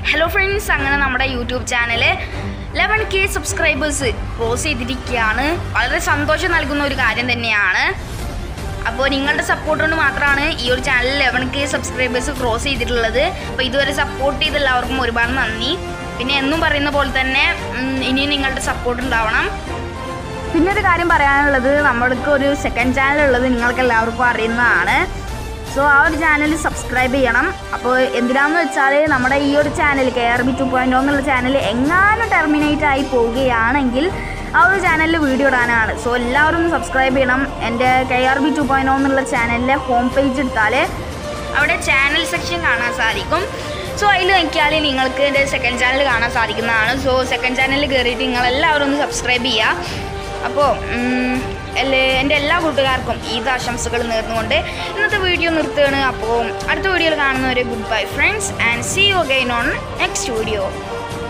hello friends അങ്ങനെ നമ്മുടെ YouTube channel eleven K subscribers cross ചെയ്തിരിക്കുകയാണ് വളരെ സന്തോഷം നൽകുന്ന ഒരു കാര്യം തന്നെയാണ് അപ്പോൾ നിങ്ങളുടെ സപ്പോർട്ട് കൊണ്ട് മാത്രമാണ് ഈ ഒരു channel eleven K subscribers cross ചെയ്തിട്ടുള്ളത് അപ്പോൾ ഇതുവരെ സപ്പോർട്ട് ചെയ്ത എല്ലാവർക്കും ഒരുപാട് നന്ദി പിന്നെ എന്നും പറയുന്ന പോലെ തന്നെ ഉം, ഇനിയും നിങ്ങളുടെ സപ്പോർട്ട് ഉണ്ടാവണം പിന്നെ ഒരു കാര്യം പറയാനുള്ളത് നമ്മൾക്ക് ഒരു സെക്കൻഡ് ചാനൽ ഉള്ളത് നിങ്ങൾക്ക് എല്ലാവർക്കും അറിയുന്നതാണ് സോ ആ ഒരു ചാനൽ സബ്സ്ക്രൈബ് ചെയ്യണം അപ്പോൾ എന്തിനാന്ന് വെച്ചാൽ നമ്മുടെ ഈ ഒരു channel K R B two point എന്നുള്ള ചാനൽ എങ്ങാനും ടെർമിനേറ്റ് ആയി പോവുകയാണെങ്കിൽ ആ ഒരു ചാനലിൽ വീഡിയോ ഇടാനാണ് സോ എല്ലാവരും ഒന്ന് സബ്സ്ക്രൈബ് ചെയ്യണം എൻ്റെ K R B two point എന്നുള്ള ചാനലിലെ ഹോം പേജ് എടുത്താൽ അവിടെ ചാനൽ സെക്ഷൻ കാണാൻ സാധിക്കും സോ അതിൽ നോക്കിയാൽ നിങ്ങൾക്ക് എൻ്റെ സെക്കൻഡ് ചാനൽ കാണാൻ സാധിക്കുന്നതാണ് സോ സെക്കൻഡ് ചാനലിൽ കയറിയിട്ട് നിങ്ങളെല്ലാവരും ഒന്ന് സബ്സ്ക്രൈബ് ചെയ്യുക അപ്പോൾ അല്ലേ എൻ്റെ എല്ലാ കൂട്ടുകാർക്കും ഈദ് ആശംസകൾ നേർന്നുകൊണ്ട് ഇന്നത്തെ വീഡിയോ നിർത്തുകയാണ് അപ്പോൾ അടുത്ത വീഡിയോയിൽ കാണുന്നവരെ good bye friends and see you again on next video